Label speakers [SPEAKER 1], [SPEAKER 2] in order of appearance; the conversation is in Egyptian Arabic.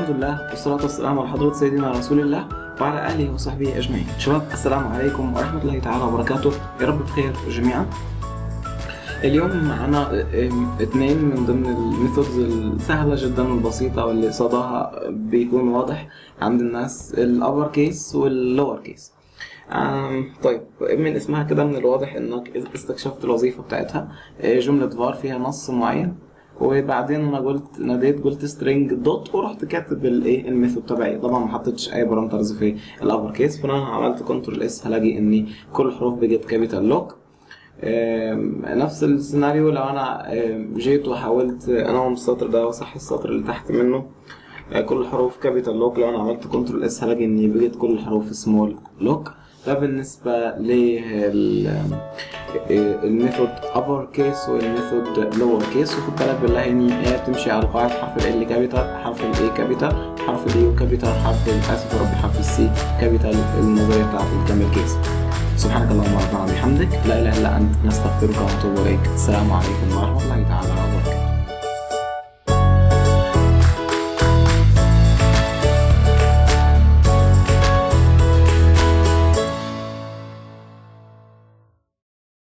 [SPEAKER 1] الحمد لله والصلاة والسلام على حضرة سيدنا رسول الله وعلى آله وصحبه أجمعين شباب السلام عليكم ورحمة الله تعالى وبركاته يا رب بخير جميعا اليوم معنا اثنين من ضمن الميثودز السهلة جدا والبسيطة واللي صداها بيكون واضح عند الناس الأبر كيس واللور كيس طيب من اسمها كده من الواضح انك استكشفت الوظيفة بتاعتها جملة فار فيها نص معين وبعدين انا قلت ناديت قلت سترينج دوت ورحت كاتب الايه الميثود تبعي طبعا ما حطيتش اي بارامترز في الابر كيس فانا عملت كنترول اس هلاقي اني كل الحروف بقت كابيتال لوك نفس السيناريو لو انا جيت وحاولت انوم السطر ده واصحي السطر اللي تحت منه كل الحروف كابيتال لوك لو انا عملت كنترول اس هلاقي اني بقيت كل الحروف سمول لوك ده بالنسبة للميثود upper case والميثود lower case وخد بالك بالله ان هي بتمشي على قواعد حرف ال كابيتال حرف ال A كابيتال حرف ال U كابيتال حرف ال اسف يا رب حرف السي كابيتال النظرية بتاعت الكامل كيس سبحانك اللهم ربنا وبحمدك لا اله الا انت نستغفرك ونتوب اليك السلام عليكم ورحمة الله تعالى وبركاته